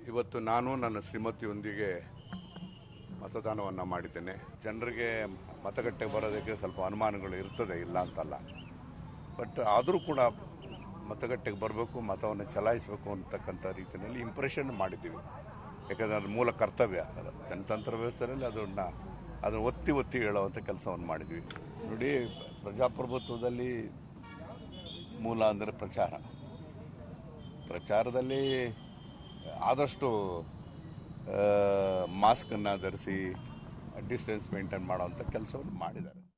ಇವತ್ತು ನಾನು ನನ್ನ ಶ್ರೀಮತಿಯೊಂದಿಗೆ ಮತದಾನವನ್ನು ಮಾಡಿದ್ದೇನೆ ಜನರಿಗೆ ಮತಗಟ್ಟೆಗೆ ಬರೋದಕ್ಕೆ ಸ್ವಲ್ಪ ಅನುಮಾನಗಳು ಇರ್ತದೆ ಇಲ್ಲ ಅಂತಲ್ಲ ಬಟ್ ಆದರೂ ಕೂಡ ಮತಗಟ್ಟೆಗೆ ಬರಬೇಕು ಮತವನ್ನು ಚಲಾಯಿಸಬೇಕು ಅಂತಕ್ಕಂಥ ರೀತಿಯಲ್ಲಿ ಇಂಪ್ರೆಷನ್ ಮಾಡಿದ್ದೀವಿ ಯಾಕಂದರೆ ಅದು ಮೂಲ ಕರ್ತವ್ಯ ಜನತಂತ್ರ ವ್ಯವಸ್ಥೆಯಲ್ಲಿ ಅದನ್ನು ಅದನ್ನು ಒತ್ತಿ ಒತ್ತಿ ಹೇಳುವಂಥ ಕೆಲಸವನ್ನು ಮಾಡಿದ್ವಿ ನೋಡಿ ಪ್ರಜಾಪ್ರಭುತ್ವದಲ್ಲಿ ಮೂಲ ಅಂದರೆ ಪ್ರಚಾರ ಪ್ರಚಾರದಲ್ಲಿ ಆದಷ್ಟು ಮಾಸ್ಕನ್ನು ಧರಿಸಿ ಡಿಸ್ಟೆನ್ಸ್ ಮೇಂಟೈನ್ ಮಾಡೋವಂಥ ಕೆಲಸವನ್ನು ಮಾಡಿದ್ದಾರೆ